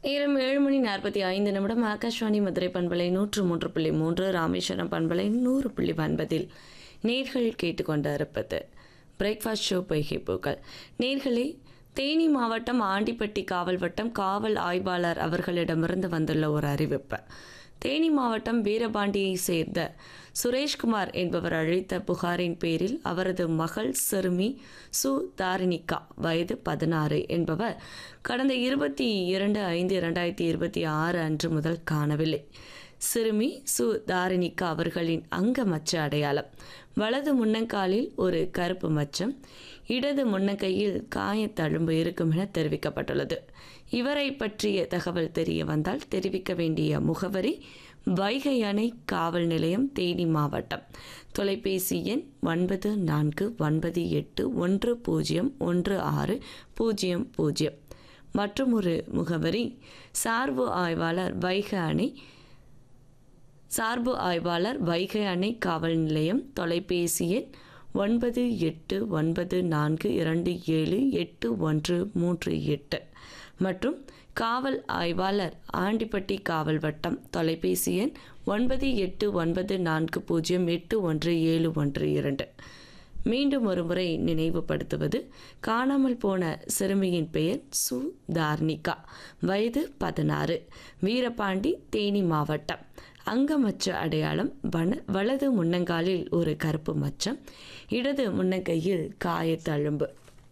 நேரம் ஏழு மணி நாற்பத்தி ஐந்து நிமிடம் ஆகாஷ்வாணி மதுரை பண்பலை நூற்று மூன்று புள்ளி மூன்று ராமேஸ்வரம் பண்பலை நூறு புள்ளி ஒன்பதில் நேர்கள் கேட்டுக்கொண்டு இருப்பது பிரேக்ஃபாஸ்ட் ஷோ பொய்கை பூக்கள் நேர்களே தேனி மாவட்டம் ஆண்டிப்பட்டி காவல் வட்டம் காவல் ஆய்வாளர் அவர்களிடமிருந்து வந்துள்ள ஒரு அறிவிப்பு தேனி மாவட்டம் வீரபாண்டியை சேர்ந்த சுரேஷ்குமார் என்பவர் அளித்த புகாரின் பேரில் அவரது மகள் சிறுமி சு தாரிணிகா வயது பதினாறு என்பவர் கடந்த இருபத்தி இரண்டு ஐந்து இரண்டாயிரத்தி இருபத்தி ஆறு அன்று முதல் காணவில்லை சிறுமி சு தாரிணிகா அவர்களின் அங்க மச்ச அடையாளம் வலது முன்னங்காலில் ஒரு கருப்பு மச்சம் இடது முன்னங்கையில் காயத்தழும்பு இருக்கும் என தெரிவிக்கப்பட்டுள்ளது இவரை பற்றிய தகவல் தெரிய வந்தால் தெரிவிக்க வேண்டிய முகவரி வைகை அணை காவல் நிலையம் தேனி மாவட்டம் தொலைபேசி எண் ஒன்பது நான்கு ஒன்பது எட்டு ஒன்று பூஜ்ஜியம் ஒன்று ஆறு பூஜ்ஜியம் பூஜ்ஜியம் மற்றும் ஒரு முகவரி சார்பு ஆய்வாளர் வைகை அணை சார்பு ஆய்வாளர் வைகை அணை காவல் நிலையம் தொலைபேசி எண் ஒன்பது எட்டு ஒன்பது நான்கு இரண்டு ஏழு எட்டு ஒன்று மூன்று எட்டு மற்றும் காவல் ஆய்வாளர் ஆண்டிப்பட்டி காவல் வட்டம் தொலைபேசி எண் ஒன்பது எட்டு ஒன்பது நான்கு பூஜ்ஜியம் எட்டு ஒன்று ஏழு ஒன்று இரண்டு மீண்டும் ஒருமுறை நினைவுபடுத்துவது காணாமல் போன சிறுமியின் பெயர் சு தார்னிகா வயது பதினாறு வீரபாண்டி தேனி மாவட்டம் அங்கமச்ச அடையாளம் வன வலது முன்னங்காலில் ஒரு கருப்பு மச்சம் இடது முன்னங்கையில் காயத்தழும்பு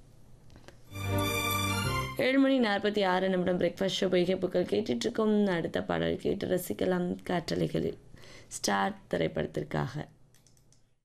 ஏழு மணி நாற்பத்தி ஆறு நிமிடம் பிரேக்ஃபாஸ்ட் ஷோ பொய்கைப்புக்கள் கேட்டுட்டு இருக்கோம் அடுத்த பாடல் கேட்டு ரசிக்கலாம் காற்றலைகளில் ஸ்டார் திரைப்படத்திற்காக